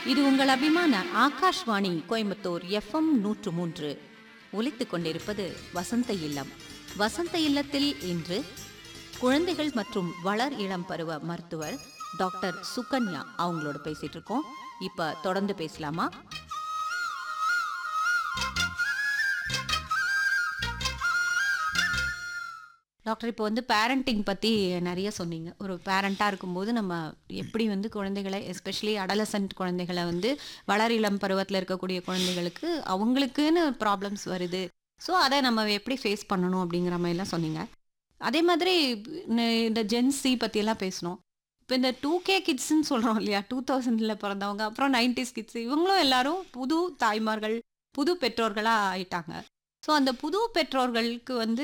இது உங்கள் அபிமான ஆகாஷ்வாணி கோயம்புத்தூர் எஃப்எம் நூற்று மூன்று ஒலித்துக் கொண்டிருப்பது வசந்த இல்லம் வசந்த இல்லத்தில் இன்று குழந்தைகள் மற்றும் வளர் இளம் பருவ மருத்துவர் டாக்டர் சுகன்யா அவங்களோட பேசிட்டு இருக்கோம் இப்ப தொடர்ந்து பேசலாமா டாக்டர் இப்போ வந்து பேரண்டிங் பற்றி நிறைய சொன்னீங்க ஒரு பேரண்ட்டாக இருக்கும்போது நம்ம எப்படி வந்து குழந்தைகளை எஸ்பெஷலி அடலசன்ட் குழந்தைகளை வந்து வளர் இளம் பருவத்தில் இருக்கக்கூடிய குழந்தைகளுக்கு அவங்களுக்குன்னு ப்ராப்ளம்ஸ் வருது ஸோ அதை நம்ம எப்படி ஃபேஸ் பண்ணணும் அப்படிங்கிற மாதிரிலாம் சொன்னீங்க அதே மாதிரி ந- இந்த ஜென்சி பற்றியெல்லாம் பேசணும் இப்போ இந்த டூ கே கிட்ஸ்ன்னு சொல்கிறோம் இல்லையா டூ தௌசண்டில் பிறந்தவங்க அப்புறம் நைன்டிஸ் கிட்ஸ் இவங்களும் எல்லாரும் புது தாய்மார்கள் புது பெற்றோர்களாக ஆயிட்டாங்க ஸோ அந்த புது பெற்றோர்களுக்கு வந்து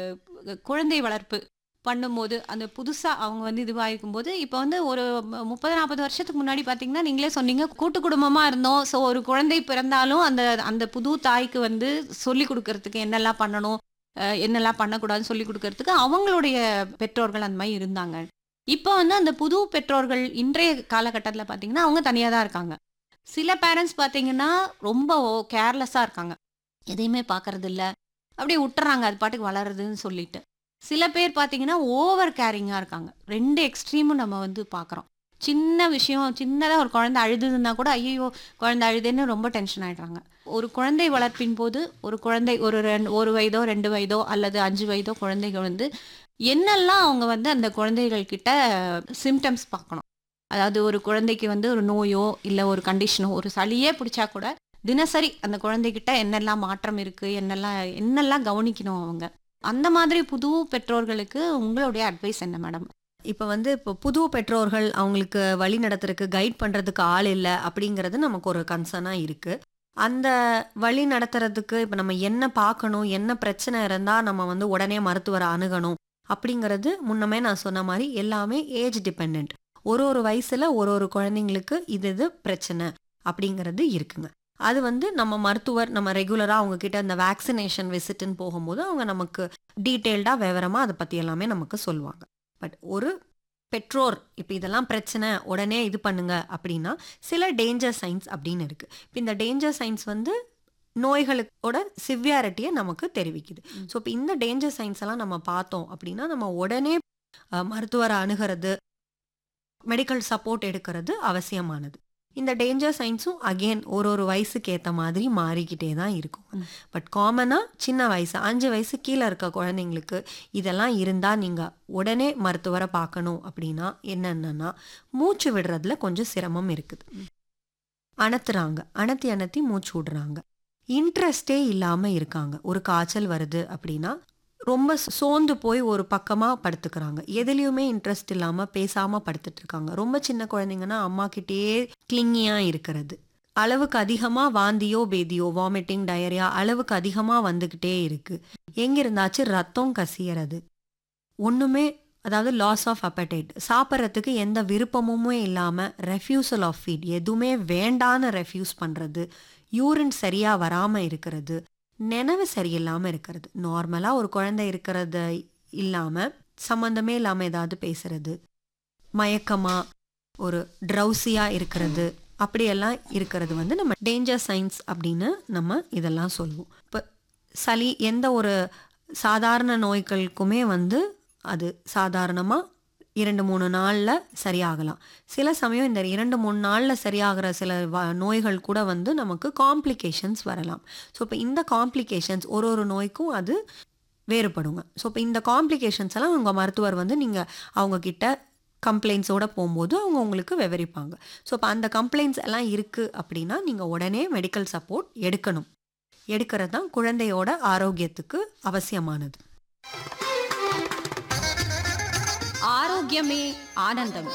குழந்தை வளர்ப்பு பண்ணும்போது அந்த புதுசாக அவங்க வந்து இதுவாகிக்கும் போது இப்போ வந்து ஒரு ம- முப்பது நாற்பது வருஷத்துக்கு முன்னாடி பார்த்தீங்கன்னா நீங்களே சொன்னீங்க கூட்டு குடும்பமாக இருந்தோம் ஸோ ஒரு குழந்தை பிறந்தாலும் அந்த அந்த புது தாய்க்கு வந்து சொல்லி கொடுக்கறதுக்கு என்னெல்லாம் பண்ணணும் அஹ், என்னெல்லாம் பண்ணக்கூடாதுன்னு சொல்லி கொடுக்கறதுக்கு அவங்களுடைய பெற்றோர்கள் அந்த மாதிரி இருந்தாங்க இப்போ வந்து அந்த புது பெற்றோர்கள் இன்றைய காலகட்டத்தில் பார்த்தீங்கன்னா அவங்க தனியாக தான் இருக்காங்க சில பேரண்ட்ஸ் பார்த்தீங்கன்னா ரொம்ப கேர்லெஸ்ஸாக இருக்காங்க எதையுமே பார்க்கறது இல்ல அப்படியே விட்டுறாங்க அது பாட்டுக்கு வளருதுன்னு சொல்லிட்டு சில பேர் பார்த்தீங்கன்னா ஓவர் கேரிங்காக இருக்காங்க ரெண்டு எக்ஸ்ட்ரீமும் நம்ம வந்து பார்க்குறோம் சின்ன விஷயம் சின்னதாக ஒரு குழந்தை அழுதுன்னா கூட ஐயோ குழந்தை அழுதுன்னு ரொம்ப டென்ஷன் ஆயிடுறாங்க ஒரு குழந்தை வளர்ப்பின் போது ஒரு குழந்தை ஒரு ரெண்டு ஒரு வயதோ ரெண்டு வயதோ அல்லது அஞ்சு வயதோ குழந்தைகள் வந்து என்னெல்லாம் அவங்க வந்து அந்த குழந்தைகள் கிட்ட சிம்டம்ஸ் பார்க்கணும் அதாவது ஒரு குழந்தைக்கு வந்து ஒரு நோயோ இல்லை ஒரு கண்டிஷனோ ஒரு சளியே பிடிச்சா கூட தினசரி அந்த குழந்தைகிட்ட என்னெல்லாம் மாற்றம் இருக்கு என்னெல்லாம் என்னெல்லாம் கவனிக்கணும் அவங்க அந்த மாதிரி புது பெற்றோர்களுக்கு உங்களுடைய அட்வைஸ் என்ன மேடம் இப்போ வந்து இப்போ புது பெற்றோர்கள் அவங்களுக்கு வழி நடத்துறதுக்கு கைட் பண்ணுறதுக்கு ஆள் இல்லை அப்படிங்கிறது நமக்கு ஒரு கன்சர்னாக இருக்குது அந்த வழி நடத்துறதுக்கு இப்போ நம்ம என்ன பார்க்கணும் என்ன பிரச்சனை இருந்தால் நம்ம வந்து உடனே மருத்துவரை அணுகணும் அப்படிங்கிறது முன்னமே நான் சொன்ன மாதிரி எல்லாமே ஏஜ் டிபெண்ட் ஒரு ஒரு வயசில் ஒரு ஒரு குழந்தைங்களுக்கு இது இது பிரச்சனை அப்படிங்கிறது இருக்குங்க அது வந்து நம்ம மருத்துவர் நம்ம ரெகுலராக அவங்க கிட்ட இந்த வேக்சினேஷன் விசிட்னு போகும்போது அவங்க நமக்கு டீட்டெயில்டாக விவரமாக அதை பற்றி எல்லாமே நமக்கு சொல்லுவாங்க பட் ஒரு பெற்றோர் இப்போ இதெல்லாம் பிரச்சனை உடனே இது பண்ணுங்க அப்படின்னா சில டேஞ்சர் சைன்ஸ் அப்படின்னு இருக்கு இப்போ இந்த டேஞ்சர் சைன்ஸ் வந்து நோய்களோட சிவியாரிட்டியை நமக்கு தெரிவிக்குது ம். ஸோ இப்போ இந்த டேஞ்சர் சைன்ஸ் எல்லாம் நம்ம பார்த்தோம் அப்படின்னா நம்ம உடனே அஹ், மருத்துவரை அணுகிறது மெடிக்கல் சப்போர்ட் எடுக்கிறது அவசியமானது இந்த டேஞ்சர் சைன்ஸும் அகெயின் ஒரு ஒரு வயசுக்கு ஏற்ற மாதிரி மாறிக்கிட்டே தான் இருக்கும் ம். பட் காமனாக சின்ன வயசு அஞ்சு வயசு கீழே இருக்க குழந்தைங்களுக்கு இதெல்லாம் இருந்தால் நீங்கள் உடனே மருத்துவரை பார்க்கணும் அப்படின்னா என்னென்னா மூச்சு விடுறதுல கொஞ்சம் சிரமம் இருக்குது அணத்துறாங்க அணத்தி அணத்தி மூச்சு விடுறாங்க இன்ட்ரெஸ்டே இல்லாமல் இருக்காங்க ஒரு காய்ச்சல் வருது அப்படின்னா ரொம்ப சோர்ந்து போய் ஒரு பக்கமாக படுத்துக்கிறாங்க எதுலேயுமே இன்ட்ரெஸ்ட் இல்லாமல் பேசாமல் படுத்துட்டு இருக்காங்க ரொம்ப சின்ன குழந்தைங்கன்னா அம்மா கிட்டேயே கிளிங்கியாக இருக்கிறது அளவுக்கு அதிகமாக வாந்தியோ பேதியோ வாமிட்டிங் டயரியா அளவுக்கு அதிகமாக வந்துக்கிட்டே இருக்கு எங்க இருந்தாச்சும் ரத்தம் கசியறது ஒன்றுமே அதாவது லாஸ் ஆஃப் appetite சாப்பிட்றதுக்கு எந்த விருப்பமுமே இல்லாமல் ரெஃப்யூசல் ஆஃப் ஃபீட் எதுவுமே வேண்டான்னு ரெஃப்யூஸ் பண்ணுறது யூரின் சரியாக வராமல் இருக்கிறது நினைவு சரியில்லாமல் இருக்கிறது நார்மலாக ஒரு குழந்தை இருக்கிறது இல்லாமல் சம்மந்தமே இல்லாமல் ஏதாவது பேசுறது மயக்கமாக ஒரு ட்ரௌசியாக இருக்கிறது அப்படியெல்லாம் இருக்கிறது வந்து நம்ம டேஞ்சர் சைன்ஸ் அப்படின்னு நம்ம இதெல்லாம் சொல்லுவோம் இப்போ சளி எந்த ஒரு சாதாரண நோய்களுக்குமே வந்து அது சாதாரணமாக இரண்டு மூணு நாளில் சரியாகலாம் சில சமயம் இந்த இரண்டு மூணு நாளில் சரியாகிற சில வ நோய்கள் கூட வந்து நமக்கு காம்ப்ளிகேஷன்ஸ் வரலாம் ஸோ இப்போ இந்த காம்ப்ளிகேஷன்ஸ் ஒரு ஒரு நோய்க்கும் அது வேறுபடுங்க ஸோ இப்போ இந்த காம்ப்ளிகேஷன்ஸ் எல்லாம் உங்கள் மருத்துவர் வந்து நீங்கள் அவங்க கிட்ட கம்ப்ளைண்ட்ஸோட போகும்போது அவங்க உங்களுக்கு விவரிப்பாங்க ஸோ இப்போ அந்த கம்ப்ளைண்ட்ஸ் எல்லாம் இருக்குது அப்படின்னா நீங்கள் உடனே மெடிக்கல் சப்போர்ட் எடுக்கணும் எடுக்கிறது தான் குழந்தையோட ஆரோக்கியத்துக்கு அவசியமானது ஆரோக்கியமே ஆனந்தம்